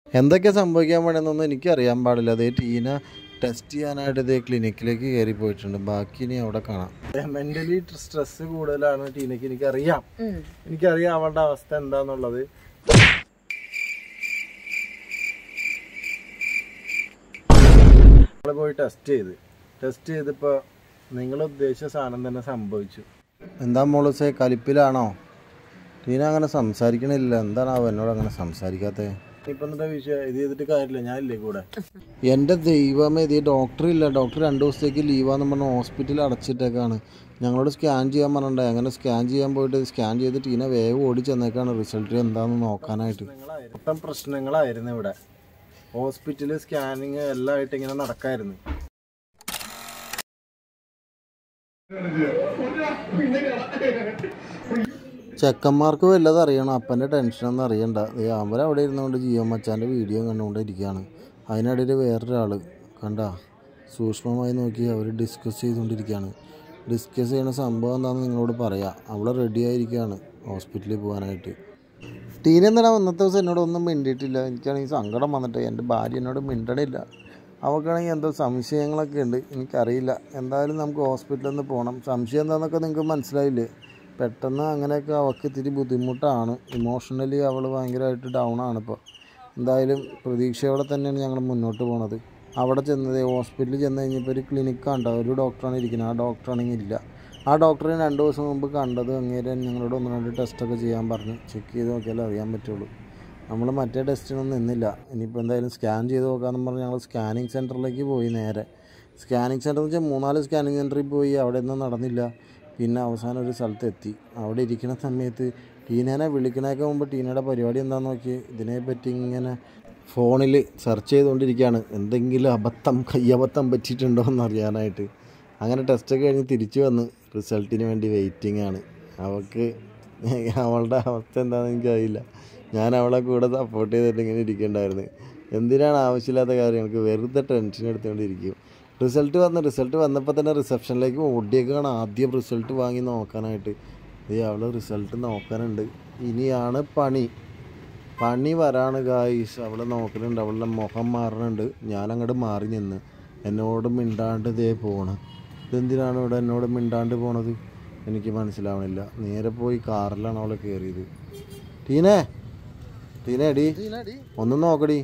എന്തൊക്കെ സംഭവിക്കാൻ പാടെന്നൊന്നും എനിക്കറിയാൻ പാടില്ല അതേ ടീന ടെസ്റ്റ് ചെയ്യാനായിട്ട് ഇതേ ക്ലിനിക്കിലേക്ക് കയറി പോയിട്ടുണ്ട് ബാക്കി ഇനി അവിടെ കാണാം മെന്റലി സ്ട്രെസ് കൂടുതലാണ് ടീനയ്ക്ക് എനിക്കറിയാം എനിക്കറിയാം അവളുടെ അവസ്ഥ എന്താന്നുള്ളത് നമ്മള് പോയി ടെസ്റ്റ് ചെയ്ത് ടെസ്റ്റ് ചെയ്തപ്പോ നിങ്ങൾ ഉദ്ദേശിച്ച സാധനം തന്നെ സംഭവിച്ചു എന്താ മോളൂസേ കലിപ്പിലാണോ ടീന അങ്ങനെ സംസാരിക്കണില്ല എന്താണാവോ എന്നോട് അങ്ങനെ സംസാരിക്കാത്തത് ഇപ്പൊ എന്താ വിഷയം ഇത് ചെയ്തിട്ട് കാര്യമില്ല ഞാനില്ലേ കൂടെ എൻ്റെ ദൈവമേ ഇത് ഡോക്ടർ ഇല്ല ഡോക്ടർ രണ്ട് ദിവസത്തേക്ക് ലീവാന്ന് പറഞ്ഞ് ഹോസ്പിറ്റലിൽ അടച്ചിട്ടേക്കാണ് ഞങ്ങളോട് സ്കാൻ ചെയ്യാൻ പറഞ്ഞിട്ടുണ്ടേ അങ്ങനെ സ്കാൻ ചെയ്യാൻ പോയിട്ട് സ്കാൻ ചെയ്ത് ടീന വേഗം ഓടി ചെന്നേക്കാണ് റിസൾട്ട് എന്താണെന്ന് നോക്കാനായിട്ട് മൊത്തം പ്രശ്നങ്ങളായിരുന്നു ഇവിടെ ഹോസ്പിറ്റല് സ്കാനിങ് എല്ലാം ആയിട്ട് ഇങ്ങനെ നടക്കായിരുന്നു ചെക്കന്മാർക്ക് വല്ലതും അറിയണം അപ്പൻ്റെ ടെൻഷനൊന്നും അറിയണ്ട ദേ അവരവിടെ ഇരുന്നുകൊണ്ട് ജിയോ മച്ചാൻ്റെ വീഡിയോ കണ്ടുകൊണ്ടിരിക്കുകയാണ് അതിനിടയിൽ വേറൊരാൾ കണ്ട സൂക്ഷ്മമായി നോക്കി അവർ ഡിസ്കസ് ചെയ്തുകൊണ്ടിരിക്കുകയാണ് ഡിസ്കസ് ചെയ്യുന്ന സംഭവം എന്താണെന്ന് നിങ്ങളോട് പറയാം അവൾ റെഡി ആയിരിക്കുകയാണ് ഹോസ്പിറ്റലിൽ പോകാനായിട്ട് ടീന എന്താണ് ഇന്നത്തെ ദിവസം എന്നോട് ഒന്നും മിണ്ടിയിട്ടില്ല എനിക്കാണെങ്കിൽ സങ്കടം വന്നിട്ട് എൻ്റെ ഭാര്യ എന്നോട് മിണ്ടണില്ല അവൾക്കാണെങ്കിൽ എന്തോ സംശയങ്ങളൊക്കെ ഉണ്ട് എനിക്കറിയില്ല എന്തായാലും നമുക്ക് ഹോസ്പിറ്റലിൽ നിന്ന് പോകണം സംശയം എന്താണെന്നൊക്കെ നിങ്ങൾക്ക് മനസ്സിലായില്ലേ പെട്ടെന്ന് അങ്ങനെയൊക്കെ അവൾക്ക് ഇത്തിരി ബുദ്ധിമുട്ടാണ് ഇമോഷണലി അവൾ ഭയങ്കരമായിട്ട് ഡൗൺ ആണ് ഇപ്പോൾ എന്തായാലും പ്രതീക്ഷയോടെ തന്നെയാണ് ഞങ്ങൾ മുന്നോട്ട് പോണത് അവിടെ ചെന്നത് ഹോസ്പിറ്റലിൽ ചെന്ന് കഴിഞ്ഞപ്പോൾ ഒരു ക്ലിനിക്കാണ്ട് ഒരു ഡോക്ടറാണ് ഇരിക്കുന്നത് ആ ഡോക്ടറാണെങ്കിൽ ഇല്ല ആ ഡോക്ടറെ രണ്ട് ദിവസം മുമ്പ് കണ്ടത് അങ്ങേരെ ഞങ്ങളോട് ഒന്ന് രണ്ട് ടെസ്റ്റൊക്കെ ചെയ്യാൻ പറഞ്ഞു ചെക്ക് ചെയ്ത് നോക്കിയാലേ അറിയാൻ പറ്റുള്ളൂ നമ്മൾ മറ്റേ ടെസ്റ്റിനൊന്നും നിന്നില്ല ഇനിയിപ്പോൾ എന്തായാലും സ്കാൻ ചെയ്ത് നോക്കാമെന്ന് പറഞ്ഞ് ഞങ്ങൾ സ്കാനിങ് സെൻറ്ററിലേക്ക് പോയി നേരെ സ്കാനിങ് സെൻറ്റർ എന്ന് വെച്ചാൽ മൂന്നാല് സ്കാനിങ് സെൻറ്ററിൽ പോയി അവിടെ ഒന്നും നടന്നില്ല പിന്നെ അവസാനം ഒരു സ്ഥലത്ത് എത്തി അവിടെ ഇരിക്കുന്ന സമയത്ത് ടീനേനെ വിളിക്കണേക്ക് മുമ്പ് ടീനയുടെ പരിപാടി എന്താണെന്ന് നോക്കി ഇതിനെപ്പറ്റി ഇങ്ങനെ ഫോണിൽ സെർച്ച് ചെയ്തുകൊണ്ടിരിക്കുകയാണ് എന്തെങ്കിലും അബദ്ധം കയ്യബദ്ധം പറ്റിയിട്ടുണ്ടോ എന്ന് അറിയാനായിട്ട് അങ്ങനെ ടെസ്റ്റൊക്കെ കഴിഞ്ഞ് തിരിച്ചു വന്ന് റിസൾട്ടിന് വേണ്ടി വെയിറ്റിംഗ് ആണ് അവൾക്ക് അവളുടെ അവസ്ഥ എന്താണെന്ന് എനിക്കറിയില്ല ഞാൻ അവളെ കൂടെ സപ്പോർട്ട് ചെയ്തിട്ട് ഇങ്ങനെ ഇരിക്കണ്ടായിരുന്നു എന്തിനാണ് ആവശ്യമില്ലാത്ത കാര്യങ്ങൾക്ക് വെറുതെ ടെൻഷൻ എടുത്തുകൊണ്ടിരിക്കും റിസൾട്ട് വന്ന് റിസൾട്ട് വന്നപ്പോൾ തന്നെ റിസപ്ഷനിലേക്ക് ഓടിയേക്കാണ് ആദ്യം റിസൾട്ട് വാങ്ങി നോക്കാനായിട്ട് ഈ അവൾ റിസൾട്ട് നോക്കാനുണ്ട് ഇനിയാണ് പണി പണി വരാണ് ഗായ്സ് അവൾ നോക്കുന്നുണ്ട് അവളുടെ മുഖം മാറുന്നുണ്ട് ഞാൻ അങ്ങോട്ട് മാറി നിന്ന് എന്നോട് മിണ്ടാണ്ട് ഇതേ പോകണം ഇതെന്തിനാണ് ഇവിടെ എന്നോട് മിണ്ടാണ്ട് പോണത് എനിക്ക് മനസ്സിലാവണില്ല നേരെ പോയി കാറിലാണ് അവൾ കയറിയത് ടീനേ ടീന എടി ഒന്ന് നോക്കടി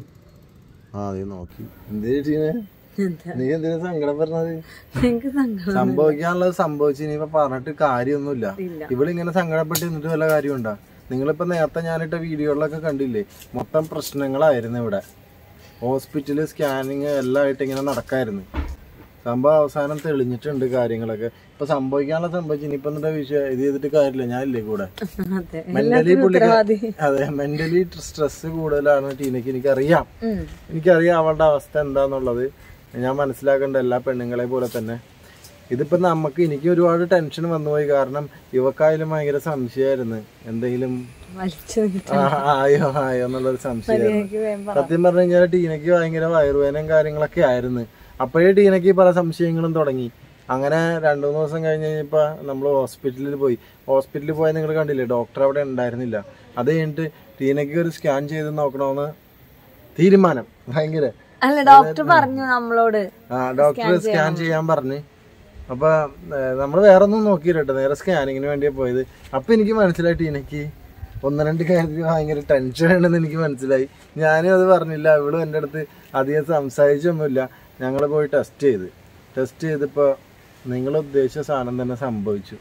ആ അതെ നോക്കി എന്തേ ടീനെ നീ എന്തിനാ സങ്കടം പറഞ്ഞത് എനിക്ക് സങ്കടം സംഭവിക്കാനുള്ളത് സംഭവിച്ചു ഇനിയിപ്പോ പറഞ്ഞിട്ട് കാര്യമൊന്നുമില്ല ഇല്ല. ഇവളിങ്ങനെ സങ്കടപ്പെട്ട് നിന്നിട്ട് വല്ല കാര്യമുണ്ടോ നിങ്ങളിപ്പോ നേരത്തെ ഞാനിട്ട വീഡിയോകളിലൊക്കെ കണ്ടില്ലേ മൊത്തം പ്രശ്നങ്ങളായിരുന്നു ഇവിടെ ഹോസ്പിറ്റല് സ്കാനിങ് എല്ലാം ആയിട്ട് ഇങ്ങനെ നടക്കായിരുന്നു സംഭവം അവസാനം തെളിഞ്ഞിട്ടുണ്ട് കാര്യങ്ങളൊക്കെ ഇപ്പൊ സംഭവിക്കാനുള്ള സംഭവിച്ചു ഇനിയിപ്പോ എന്താ വിഷയം ഇത് ചെയ്തിട്ട് കാര്യമില്ല ഞാനില്ലേ കൂടെ അതെ മെന്റലി പുള്ളിക്ക് ഉത്തരവാദി അതെ മെന്റലി സ്ട്രെസ് കൂടുതലാണ് ടീനയ്ക്ക് എനിക്കറിയാം ഉം. എനിക്കറിയാം അവളുടെ അവസ്ഥ എന്താന്നുള്ളത് ഞാൻ മനസ്സിലാക്കേണ്ട എല്ലാ പെണ്ണുങ്ങളെ പോലെ തന്നെ ഇതിപ്പോ നമുക്ക് എനിക്ക് ഒരുപാട് ടെൻഷൻ വന്നുപോയി കാരണം യുവക്കായാലും ഭയങ്കര സംശയമായിരുന്നു എന്തെങ്കിലും വലിച്ചു നീട്ടി ആ, ആയോ ആയോ എന്നുള്ളൊരു സംശയമായിരുന്നു എനിക്ക് വേഗം പറ. സത്യം പറഞ്ഞു കഴിഞ്ഞാൽ ടീനയ്ക്ക് ഭയങ്കര വയറുവേദനയും കാര്യങ്ങളൊക്കെ ആയിരുന്നു അപ്പോഴേ ടീനയ്ക്ക് പല സംശയങ്ങളും തുടങ്ങി അങ്ങനെ രണ്ടു മൂന്ന് ദിവസം കഴിഞ്ഞ് കഴിഞ്ഞപ്പോ നമ്മൾ ഹോസ്പിറ്റലിൽ പോയി ഹോസ്പിറ്റലിൽ പോയാൽ നിങ്ങൾ കണ്ടില്ലേ ഡോക്ടർ അവിടെ ഉണ്ടായിരുന്നില്ല അത് കഴിഞ്ഞിട്ട് ടീനയ്ക്ക് ഒരു സ്കാൻ ചെയ്ത് നോക്കണമെന്ന് തീരുമാനം ഭയങ്കര അല്ല ഡോക്ടർ പറഞ്ഞു നമ്മളോട് ആ ഡോക്ടർ സ്കാൻ ചെയ്യാൻ പറഞ്ഞ് അപ്പൊ നമ്മൾ വേറെ ഒന്നും നോക്കിയില്ല കേട്ടോ നേരെ സ്കാനിങ്ങിന് വേണ്ടിയാ പോയത് അപ്പൊ എനിക്ക് മനസ്സിലായി ടീനയ്ക്ക് ഒന്ന് രണ്ട് കാര്യത്തിൽ ഭയങ്കര ടെൻഷൻ ഉണ്ടെന്ന് എനിക്ക് മനസ്സിലായി ഞാനും അത് പറഞ്ഞില്ല ഇവളും എൻ്റെ അടുത്ത് അധികം സംസാരിച്ചൊന്നുമില്ല ഞങ്ങൾ പോയി ടെസ്റ്റ് ചെയ്ത് ടെസ്റ്റ് ചെയ്തപ്പോൾ നിങ്ങൾ ഉദ്ദേശിച്ച സാധനം തന്നെ സംഭവിച്ചു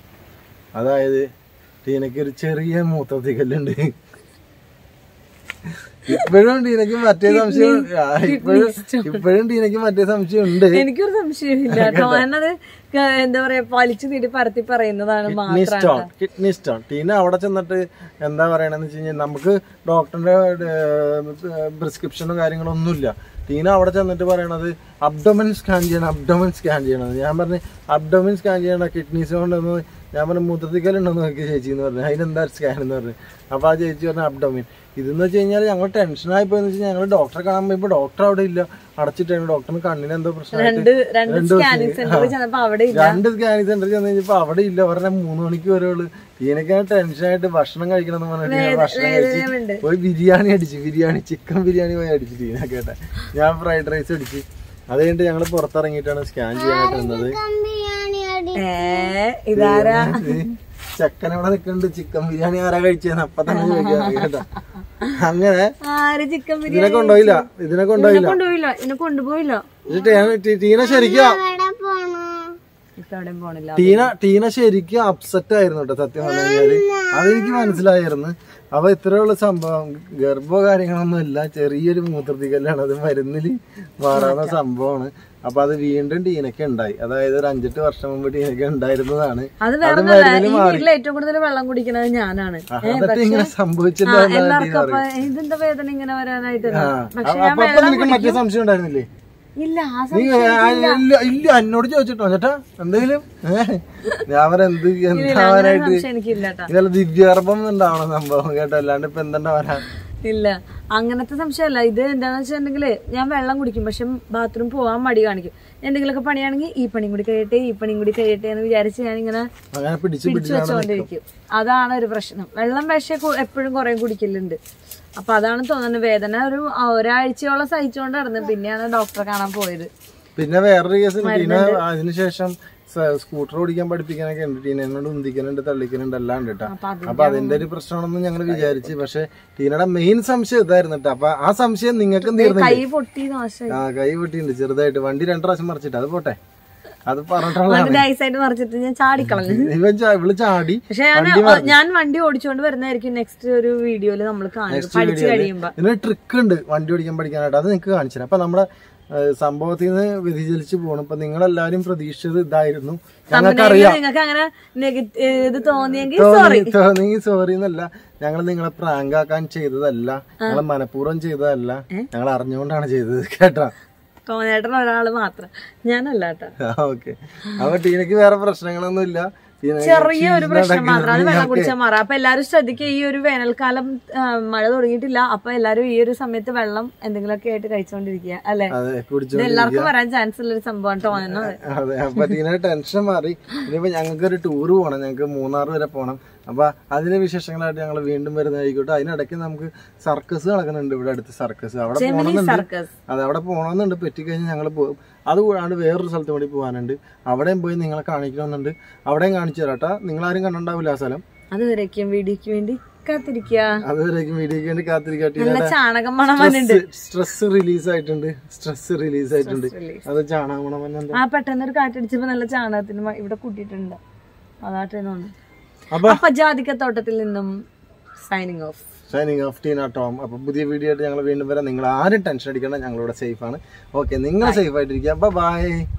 അതായത് ടീനയ്ക്ക് ഒരു ചെറിയ മൂത്രത്തിക്കല്ലുണ്ട് ഇപ്പോഴും ടീനയ്ക്ക് മറ്റേ സംശയം ആ, ഇപ്പോഴും ഇപ്പോഴും ടീനയ്ക്ക് മറ്റേ സംശയം ഉണ്ട് എനിക്കൊരു സംശയമില്ല കേട്ടോ ഞാനത് ക- എന്താ പറയാ വലിച്ചു നീട്ടി പരത്തി പറയുന്നതാണ് കിഡ്നി മാത്രം സ്റ്റോൺ കിഡ്നി സ്റ്റോൺ ടീന അവിടെ ചെന്നിട്ട് എന്താ പറയണെന്ന് വെച്ച് കഴിഞ്ഞാൽ നമുക്ക് ഡോക്ടറിന്റെ പ്രിസ്ക്രിപ്ഷനും കാര്യങ്ങളും ഒന്നുമില്ല ടീന അവിടെ ചെന്നിട്ട് പറയണത് അബ്ഡോമൻ സ്കാൻ ചെയ്യണം അബ്ഡോമൻ സ്കാൻ ചെയ്യണം ഞാൻ പറഞ്ഞു അബ്ഡോമൻ സ്കാൻ ചെയ്യണം കിഡ്നി സ്റ്റോൺ ഒന്നും ഞാൻ പറഞ്ഞു മൂത്രത്തിക്കലുണ്ടോ നോക്കി ചേച്ചി എന്ന് പറഞ്ഞു അതിനെന്താ സ്കാൻ എന്ന് പറഞ്ഞു അപ്പോൾ ആ ചേച്ചി പറഞ്ഞു അബ്ഡോമിൻ ഇതെന്ന് വെച്ച് കഴിഞ്ഞാൽ ഞങ്ങൾ ടെൻഷനായി പോയെന്ന് വെച്ചാൽ ഞങ്ങൾ ഡോക്ടറെ കാണാൻ പോയപ്പോൾ ഡോക്ടർ അവിടെ ഇല്ല അടച്ചിട്ടാണ് ഡോക്ടറിന് കണ്ണിന് എന്തോ രണ്ട് പ്രശ്നമായിട്ട് രണ്ട് രണ്ട് സ്കാനിങ് ദിവസം- സെന്ററിൽ ചെന്നപ്പോ അവിടെ ഇല്ല രണ്ട് സ്കാനിങ് സെന്ററിൽ ചെന്ന് കഴിഞ്ഞപ്പോ അവിടെ ഇല്ല പറഞ്ഞ മൂന്ന് മണിക്ക് വരെയുള്ളു ഇതിനൊക്കെയാണ് ടെൻഷനായിട്ട് ഭക്ഷണം കഴിക്കണം എന്ന് പറഞ്ഞിട്ട് ഞാൻ ഭക്ഷണം കഴിച്ച് വേദനയുണ്ട്. പോയി ബിരിയാണി അടിച്ചു ബിരിയാണി ചിക്കൻ ബിരിയാണി പോയി അടിച്ചു ടീന കേട്ടെ ഞാൻ ഫ്രൈഡ് റൈസ് അടിച്ചു അത് കഴിഞ്ഞിട്ട് ഞങ്ങൾ പുറത്തിറങ്ങിയിട്ടാണ് സ്കാൻ ചെയ്യാനായിട്ട് വന്നത് ഏ ഇതാരാ ചെക്കൻ ഇവിടെ നിൽക്കുന്നുണ്ട് ചിക്കൻ ബിരിയാണി ആരാ കഴിച്ചതെന്ന് അപ്പൊ തന്നെ ചോദിക്കാം കേട്ടോ അങ്ങനെ ആര് ചിക്കൻ ബിരിയാണി ഇതിനെ കൊണ്ടുപോയില്ല ഇതിനെ കൊണ്ടുപോയില്ല കൊണ്ടുപോയില്ല എന്നെ കൊണ്ടുപോയില്ല എന്നിട്ട് ഞാൻ ടീ- ടീന ശരിക്കും ഇപ്പൊ എവിടെയും പോണില്ല ടീന ടീന ശരിക്കും അപ്സെറ്റ് ആയിരുന്നു കേട്ടോ സത്യം പറഞ്ഞു കഴിഞ്ഞാല് അതെനിക്ക് മനസ്സിലായിരുന്നു അപ്പൊ ഇത്രയുള്ള സംഭവം ഗർഭോ കാര്യങ്ങളൊന്നും ഇല്ല ചെറിയൊരു മൂത്രത്തിക്കല്ലാണ് അത് മരുന്നില് മാറാവുന്ന സംഭവമാണ് അപ്പൊ അത് വീണ്ടും ടീനക്ക് ഉണ്ടായി അതായത് ഒരു അഞ്ചെട്ട് വർഷം മുമ്പ് ടീനക്ക് ഉണ്ടായിരുന്നതാണ് അത് വേറെ ഒന്നുമല്ല ഈ വീട്ടിൽ ഏറ്റവും കൂടുതൽ വെള്ളം കുടിക്കുന്നത് ഞാനാണ് ആ, എന്നിട്ട് ഇങ്ങനെ സംഭവിച്ചില്ല ആ, എല്ലാവർക്കും അപ്പൊ ഇതെന്താ വേദന ഇങ്ങനെ വരാനായിട്ട് പക്ഷെ ഞാൻ അപ്പൊ അപ്പൊ നിനക്ക് മറ്റേ സംശയം ഉണ്ടായിരുന്നില്ലേ ഇല്ല ആ നീ ആ, ഇല്ല ഇല്ല എന്നോട് ചോദിച്ചിട്ടോ ചേട്ടാ എന്തെങ്കിലും ഏഹ് ഞാൻ അവരെന്ത് എന്താവാനായിട്ട് സംശയം എനിക്കില്ല കേട്ടാ ഇതല്ല ദിവ്യഗർഭം ഉണ്ടാവണം സംഭവം കേട്ടോ അല്ലാണ്ട് ഇപ്പൊ എന്തെന്നാ വരാൻ ഇല്ല അങ്ങനത്തെ സംശയമല്ല ഇത് എന്താന്ന് വെച്ചിട്ടുണ്ടെങ്കില് ഞാൻ വെള്ളം കുടിക്കും പക്ഷെ ബാത്റൂം പോവാൻ മടി കാണിക്കും എന്തെങ്കിലുമൊക്കെ പണിയാണെങ്കിൽ ഈ പണിയും കൂടി കഴിയട്ടെ ഈ പണിയും കൂടി കഴിയട്ടെ എന്ന് വിചാരിച്ച് ഞാൻ ഇങ്ങനെ അങ്ങനെ പിടിച്ച് പിടിച്ചു വെച്ചോണ്ടിരിക്കും അതാണ് ഒരു പ്രശ്നം വെള്ളം പക്ഷെ കു- എപ്പോഴും കുറെ കുടിക്കലുണ്ട് അപ്പൊ അതാണ് തോന്നുന്നത് വേദന ഒരു ഒരാഴ്ചയോളം സഹിച്ചുകൊണ്ട് നടന്നു പിന്നെയാണ് ഡോക്ടറെ കാണാൻ പോയത് പിന്നെ വേറൊരു കേസ് ടീന അതിനുശേഷം സ- സ്കൂട്ടർ ഓടിക്കാൻ പഠിപ്പിക്കാനൊക്കെ ഉണ്ട് ടീന എന്നോട് ഉന്തിക്കുന്നുണ്ട് തള്ളിക്കുന്നുണ്ട് എല്ലാം ഉണ്ട് കേട്ടോ അപ്പൊ അത് അപ്പൊ അതിന്റെ ഒരു പ്രശ്നമാണെന്ന് ഞങ്ങൾ വിചാരിച്ചു പക്ഷെ ടീനയുടെ മെയിൻ സംശയം ഇതായിരുന്നു കേട്ടോ അപ്പൊ ആ സംശയം നിങ്ങൾക്കും തീർന്നില്ല കൈ പൊട്ടി നാശമായി ആ കൈ പൊട്ടിയിട്ടുണ്ട് ചെറുതായിട്ട് വണ്ടി രണ്ടു പ്രാവശ്യം മറിച്ചിട്ട് അത് പോട്ടെ അത് പറഞ്ഞിട്ടുള്ള അതിന്റെ ഐസായിട്ട് മറിച്ചിട്ട് ഞാൻ ചാടിക്കളഞ്ഞു ഇവൻ ചാ- ഇവള് ചാടി പക്ഷെ ഞാൻ ഞാൻ വണ്ടി ഓടിച്ചുകൊണ്ട് വരുന്നതായിരിക്കും നെക്സ്റ്റ് ഒരു വീഡിയോയില് നമ്മൾ കാണുന്നത് പഠിച്ചു കഴിയുമ്പോ ഇതിന് ട്രിക്ക് ഉണ്ട് വണ്ടി ഓടിക്കാൻ പഠിക്കാനായിട്ട് അത് നിങ്ങൾക്ക് കാണിച്ചു തരാം അപ്പൊ നമ്മുടെ ഏഹ്, സംഭവത്തിൽ നിന്ന് വ്യതിചലിച്ച് പോകണം ഇപ്പൊ നിങ്ങളെല്ലാരും പ്രതീക്ഷിച്ചത് ഇതായിരുന്നു ഞങ്ങൾക്കറിയാം നിങ്ങൾക്ക് അങ്ങനെ നെഗറ്റീവ് ഇത് തോന്നിയെങ്കിൽ തോന്നി തോന്നി സോറി എന്നല്ല ഞങ്ങൾ നിങ്ങളെ പ്രാങ്ക് ആക്കാൻ ചെയ്തതല്ല ഞങ്ങൾ മനഃപൂർവ്വം ചെയ്തതല്ല ഞങ്ങൾ അറിഞ്ഞുകൊണ്ടാണ് ചെയ്തത് കേട്ടോ തോന്നേട്ടൻ ഒരാള് മാത്രം ഞാനല്ല കേട്ടോ ഓക്കെ അപ്പൊ ടീനക്ക് വേറെ പ്രശ്നങ്ങളൊന്നും ഇല്ല ടീന ചെറിയ ഒരു പ്രശ്നം മാത്രമാണ് വെള്ളം കുടിച്ചാൽ മാറാം അപ്പൊ എല്ലാരും ശ്രദ്ധിക്കുക ഈ ഒരു വേനൽക്കാലം ആ, മഴ തുടങ്ങിയിട്ടില്ല അപ്പൊ എല്ലാരും ഈ ഒരു സമയത്ത് വെള്ളം എന്തെങ്കിലുമൊക്കെ ആയിട്ട് കഴിച്ചുകൊണ്ടിരിക്കുക അല്ലെ അതെ കുടിച്ചു ഇത് എല്ലാവർക്കും വരാൻ ചാൻസ് ഉള്ള ഒരു സംഭവമാണ് തോന്നുന്നത് അതെ അപ്പൊ ടീന ടെൻഷൻ മാറി ഇനിയിപ്പോ ഞങ്ങൾക്ക് ഒരു ടൂർ പോകണം ഞങ്ങൾക്ക് മൂന്നാർ വരെ പോകണം അപ്പൊ അതിന്റെ വിശേഷങ്ങളായിട്ട് ഞങ്ങൾ വീണ്ടും വരുന്നതായിക്കോട്ടെ അതിനിടയ്ക്ക് നമുക്ക് സർക്കസ് നടക്കുന്നുണ്ട് ഇവിടെ അടുത്ത് സർക്കസ് അവിടെ പോകണമെന്നുണ്ട് സർക്കസ് അതെ അവിടെ പോകണമെന്നുണ്ട് പറ്റിക്കഴിഞ്ഞാൽ ഞങ്ങൾ പോകും അതുകൂടാണ്ട് വേറൊരു സ്ഥലത്ത് കൂടി പോകാനുണ്ട് അവിടെയും പോയി നിങ്ങളെ കാണിക്കണമെന്നുണ്ട് അവിടെയും കാണിച്ചു തരാട്ടാ നിങ്ങളാരും കണ്ടിട്ടുണ്ടാവില്ല ആ സ്ഥലം അതുവരേക്കും വീഡിയോക്ക് വേണ്ടി കാത്തിരിക്കുക അതുവരേക്കും വീഡിയോക്ക് വേണ്ടി കാത്തിരിക്കട്ടെ നല്ല ചാണകം മണം വന്നിട്ടുണ്ട് സ്ട്രെസ് റിലീസ് ആയിട്ടുണ്ട് സ്ട്രെസ് റിലീസ് ആയിട്ടുണ്ട് release. അത് ചാണകം എന്താ ആ പെട്ടെന്ന് ഒരു കാറ്റടിച്ചപ്പോ നല്ല ചാണകത്തിന് മ- ഇവിടെ കൂട്ടിയിട്ടുണ്ട് അതാട്ടെ തോന്നുന്നു അപ്പൊ അപ്പൊ ജാതിക്കത്തോട്ടത്തിൽ നിന്നും signing off shining off Teena Tom അപ്പൊ പുതിയ വീഡിയോ ആയിട്ട് ഞങ്ങൾ വീണ്ടും വരാം നിങ്ങൾ ആരും ടെൻഷൻ അടിക്കണം ഞങ്ങളിവിടെ സേഫ് ആണ് ഓക്കെ നിങ്ങൾ സേഫ് ആയിട്ടിരിക്കുക ബൈ